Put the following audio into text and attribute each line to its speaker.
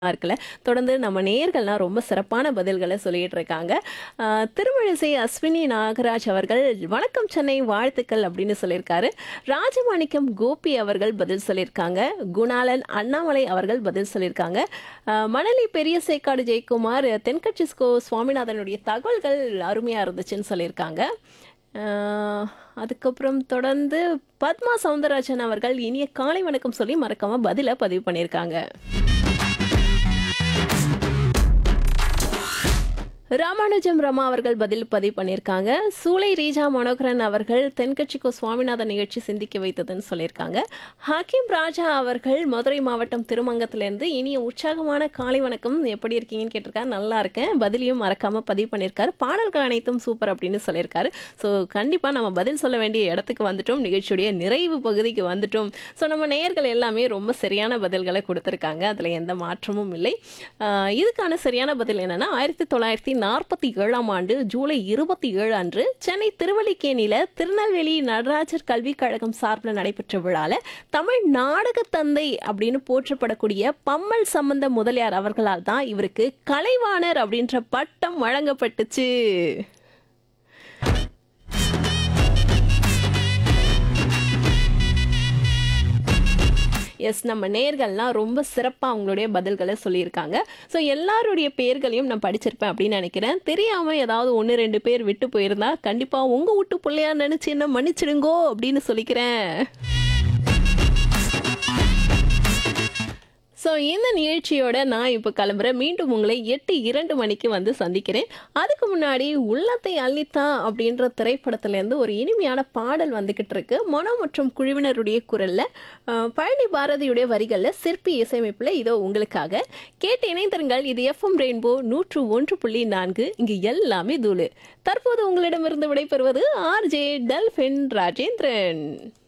Speaker 1: இருக்குல்ல. தொடர்ந்து நம்ம நேயர்கள்லாம் ரொம்ப சிறப்பான பதில்கள சொல்லிட்டு இருக்காங்க. அ திருமழிசை அஸ்வினி நாகராஜ் அவர்கள், "வணக்கம் சென்னை வாழ்த்துக்கள்" அப்படின்னு சொல்லியிருக்காரு. ராஜமாணிக்கம் கோபி அவர்கள் பதில் சொல்லியிருக்காங்க. குணாளன் அண்ணாமலை அவர்கள் பதில் சொல்லியிருக்காங்க. அ மணலி பெரிய சேக்காடு ஜெயக்குமார், தென்கட்சி ஸ்கோ சுவாமிநாதனுடைய தகவல்கள் அருமையா இருந்துச்சுன்னு சொல்லியிருக்காங்க. அ அதுக்கப்புறம் தொடர்ந்து பத்மா சவுந்தரராஜன் அவர்கள், "இனிய காலை வணக்கம்" சொல்லி மறக்காம பதில பதிவு பண்ணியிருக்காங்க. ராமானுஜம் ரமா அவர்கள் பதில் பதிவு பண்ணியிருக்காங்க. சூளை ரீஜா மனோகரன் அவர்கள், "தென்கட்சிக்கோ சுவாமிநாதன் நிகழ்ச்சி சிந்திக்க வைத்ததுன்னு" சொல்லியிருக்காங்க. ஹக்கீம் ராஜா அவர்கள், மதுரை மாவட்டம் திருமங்கலத்திலேருந்து, "இனிய உற்சாகமான காலை வணக்கம். எப்படி இருக்கீங்கன்னு?" கேட்டிருக்காரு. "நல்லா இருக்கேன்." பதிலையும் மறக்காம பதிவு பண்ணியிருக்காரு. "பாடல்கள் அனைத்தும் சூப்பர்" அப்படின்னு சொல்லியிருக்காரு. ஸோ கண்டிப்பா நம்ம பதில் சொல்ல வேண்டிய இடத்துக்கு வந்துட்டோம். நிகழ்ச்சியுடைய நிறைவு பகுதிக்கு வந்துட்டோம். ஸோ நம்ம நேயர்கள் எல்லாமே ரொம்ப சரியான பதில்கள குடுத்துருக்காங்க. அதில எந்த மாற்றமும் இல்லை. அ இதுக்கான சரியான பதில் என்னன்னா, 1947ஆம் ஆண்டு ஜூலை 27 அன்று சென்னை திருவல்லிக்கேணியில திருநெல்வேலி நடராஜர் கல்விக் கழகம் சார்பில நடைபெற்ற விழால, தமிழ் நாடகத் தந்தை அப்படின்னு போற்றப்படக்கூடிய பம்மல் சம்பந்த முதலியார் அவர்களால் தான் இவருக்கு கலைவாணர் அப்படின்ற பட்டம் வழங்கப்பட்டுச்சு. எஸ் நம்ம நேயர்கள்லாம் ரொம்ப சிறப்பா அவங்களுடைய பதில்கள சொல்லியிருக்காங்க. ஸோ எல்லாருடைய பெயர்களையும் நான் படிச்சிருப்பேன் அப்படின்னு நெனைக்கிறேன். தெரியாம ஏதாவது 1, 2 பேர் விட்டு போயிருந்தா, கண்டிப்பா உங்க வூட்டு புள்ளையா நெனச்சு என்ன மன்னிச்சிடுங்கோ அப்படின்னு சொல்லிக்கிறேன். ஸோ இந்த நிகழ்ச்சியோட நான் இப்ப கிளம்புறேன். மீண்டும் உங்களை 8:02 மணிக்கு வந்து சந்திக்கிறேன். அதுக்கு முன்னாடி "உள்ளத்தை அள்ளித்தா" அப்படின்ற திரைப்படத்திலேருந்து ஒரு இனிமையான பாடல் வந்துகிட்டு இருக்கு. மனோ மற்றும் குழுவினருடைய குரல்ல, அ பழனி பாரதியுடைய வரிகள்ல, சிற்பி இசையமைப்புல இதோ உங்களுக்காக. கேட்டு இணைந்திருங்கள். இது எஃப்எம் ரெயின்போ 101.4 இங்கு எல்லாமே தூளு. தற்போது உங்களிடமிருந்து விடைபெறுவது ஆர்ஜே டெல்பின் ராஜேந்திரன்.